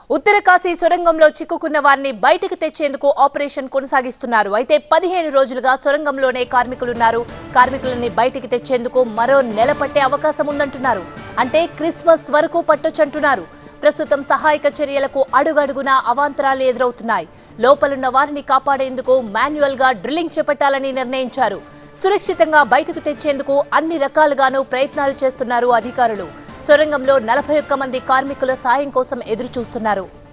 ఉత్తరకాశీ సొరంగంలో చిక్కుకున్న వారిని బయటకు తెచ్చేందుకు ఆపరేషన్ కొనసాగిస్తున్నారు అయితే పదిహేను రోజులుగా సొరంగంలోనే కార్మికులున్నారు కార్మికులని బయటికి తెచ్చేందుకు మరో నెల పట్టే అవకాశం ఉందంటున్నారు అంటే క్రిస్మస్ వరకు పట్టొచ్చంటున్నారు ప్రస్తుతం సహాయక చర్యలకు అడుగడుగునా అవాంతరాలు ఎదురవుతున్నాయి లోపలున్న వారిని కాపాడేందుకు మాన్యువల్ గా డ్రిల్లింగ్ చేపట్టాలని నిర్ణయించారు సురక్షితంగా బయటకు తెచ్చేందుకు అన్ని రకాలుగానూ ప్రయత్నాలు చేస్తున్నారు అధికారులు సొరంగంలో నలభై ఒక్క మంది కార్మికుల సాయం కోసం ఎదురు చూస్తున్నారు